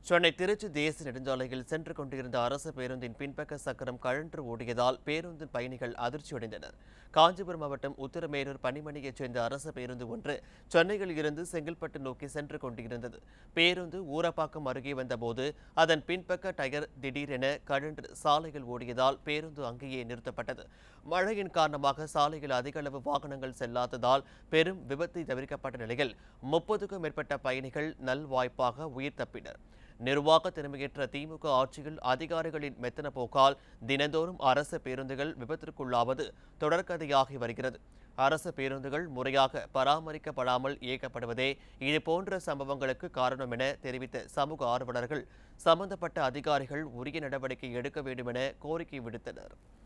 சென்னை திருச்சி தேசிய நெடுஞ்சாலையில் சென்று கொண்டிருந்த அரசு பேருந்தின் பின்பக்க சக்கரம் கழன்று ஓடியதால் பேருந்தின் பயணிகள் அதிர்ச்சியடைந்தனர் காஞ்சிபுரம் மாவட்டம் உத்தரமேரூர் பணிமனையைச் சேர்ந்த அரசு பேருந்து ஒன்று சென்னையில் இருந்து செங்கல்பட்டு நோக்கி சென்று கொண்டிருந்தது பேருந்து ஊரப்பாக்கம் அருகே வந்தபோது அதன் பின்பக்க டயர் திடீரென கழன்று சாலையில் ஓடியதால் பேருந்து அங்கேயே நிறுத்தப்பட்டது மழையின் காரணமாக சாலையில் அதிக அளவு வாகனங்கள் செல்லாததால் பெரும் விபத்து தவிர்க்கப்பட்ட நிலையில் முப்பதுக்கும் மேற்பட்ட பயணிகள் நல்வாய்ப்பாக உயிர் தப்பினர் நிர்வாக திறமையற்ற திமுக ஆட்சியில் அதிகாரிகளின் மெத்தன போக்கால் தினந்தோறும் அரசு பேருந்துகள் விபத்திற்குள்ளாவது தொடர்கதையாகி வருகிறது அரசு பேருந்துகள் முறையாக பராமரிக்கப்படாமல் இயக்கப்படுவதே இதுபோன்ற சம்பவங்களுக்கு காரணம் என தெரிவித்த சமூக ஆர்வலர்கள் சம்பந்தப்பட்ட அதிகாரிகள் உரிய நடவடிக்கை எடுக்க வேண்டும் என கோரிக்கை விடுத்தனர்